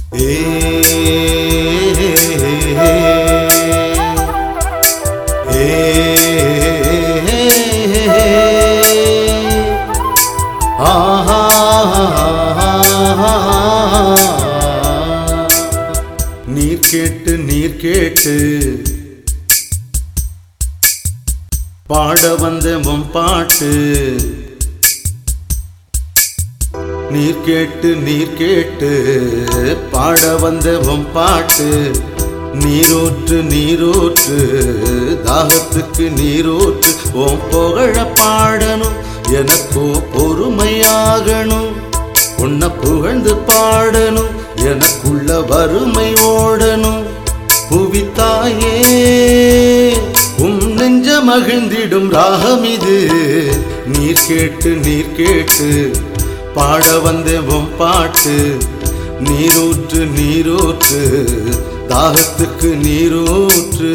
நீர் கேட்டு நீர் கேட்டு பாட வந்த உன் பாட்டு நீர் கேட்டு நீர் கேட்டு பாட வந்த உன் பாட்டு நீரூற்று நீரூற்று தாகத்துக்கு நீரூற்று உன் புகழ பாடணும் எனக்கோ பொறுமையாகணும் உன்னை புகழ்ந்து பாடணும் எனக்குள்ள வறுமை ஓடணும் புவித்தாயே உம் நெஞ்ச மகிழ்ந்திடும் ராகம் இது நீர் கேட்டு நீர் கேட்டு பாட வந்த உன் பாட்டு நீரூற்று நீரூற்று தாகத்துக்கு நீரூற்று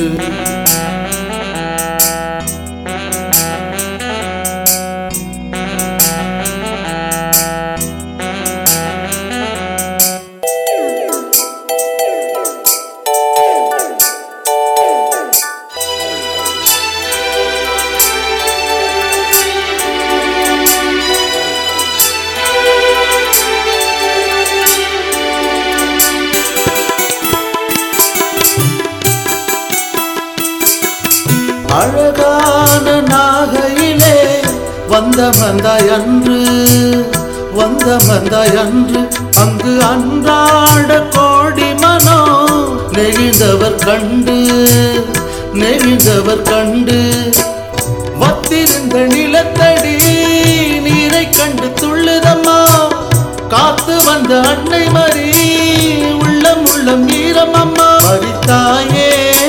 அழகான நாகையிலே வந்த வந்தாய் அன்று வந்த வந்தாய் அன்று அங்கு அன்றாட கோடி மனோ நெகிழ்ந்தவர் கண்டு நெகிழ்ந்தவர் கண்டு வத்திருந்த நிலத்தடி நீரை கண்டு துள்ளுதம்மா காத்து வந்த அன்னை மறி உள்ளம் உள்ளம் ஈரம் அம்மா மறித்தாயே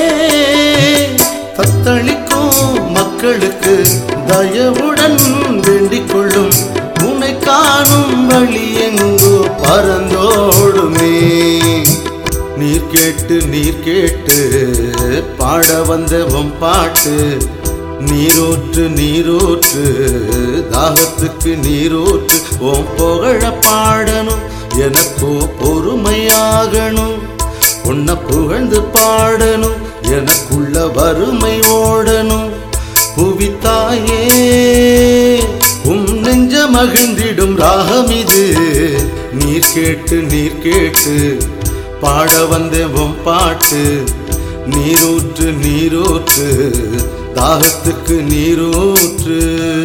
தத்தளிக்கும் மக்களுக்கு தயவுடன் வேண்டிக் கொள்ளும் உன்னை காணும் வழி எங்கோ பறந்தோடுமே நீர் கேட்டு நீர் கேட்டு பாட வந்த உன் பாட்டு நீரூற்று நீரூற்று தாகத்துக்கு நீரூற்று உன் புகழ பாடணும் எனக்கோ பொறுமையாகணும் உன்னை புகழ்ந்து பாடணும் எனக்குள்ள வறுமை ஓடணும் புவித்தாயே உம் நெஞ்ச மகிழ்ந்திடும் ராகம் இது நீர் கேட்டு நீர் கேட்டு பாட வந்த உன் பாட்டு நீரூற்று நீரூற்று தாகத்துக்கு நீரூற்று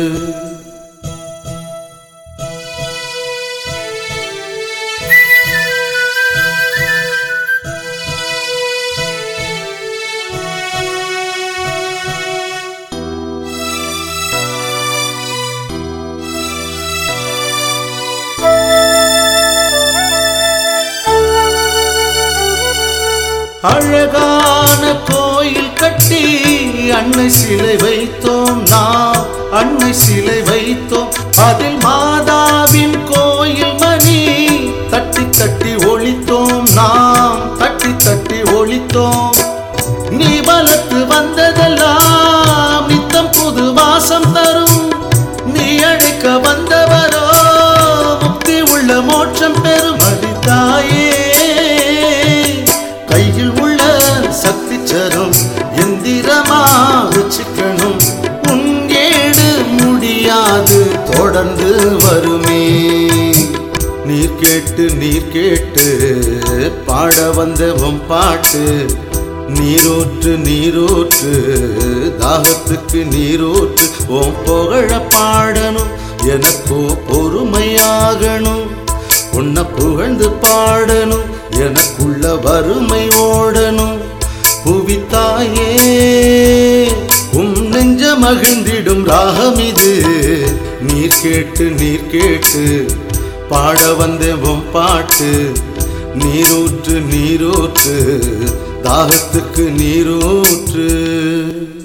அழகான கோயில் கட்டி அன்னை சிலை வைத்தோம் நாம் அன்னை சிலை வைத்தோம் அதில் மாதாவின் கோயில் மணி தட்டி தட்டி ஒழித்தோம் நாம் தட்டி தட்டி ஒழித்தோம் நீ வளர்த்து வந்ததெல்லாம் நித்தம் புது வாசம் தரும் நீ அழைக்க வந்தவரோ முக்தி உள்ள மோட்சம் பெறும் அடித்தாயே கையில் உள்ள சக்தி சரும் எந்திரமா வச்சுக்கணும் உங்கேடு முடியாது தொடர்ந்து வருமே நீர் கேட்டு நீர் கேட்டு பாட வந்த உன் பாட்டு நீரூற்று நீரூற்று தாகத்துக்கு நீரூற்று உன் புகழ பாடணும் எனக்கோ பொறுமையாகணும் உன்னை புகழ்ந்து பாடணும் எனக்குள்ள வறுமை ஓடணும் புவித்தாயே உம் நெஞ்ச மகிழ்ந்திடும் ராகம் இது நீர் கேட்டு நீர் கேட்டு பாட வந்த உன் பாட்டு நீரூற்று நீரூற்று தாகத்துக்கு நீரூற்று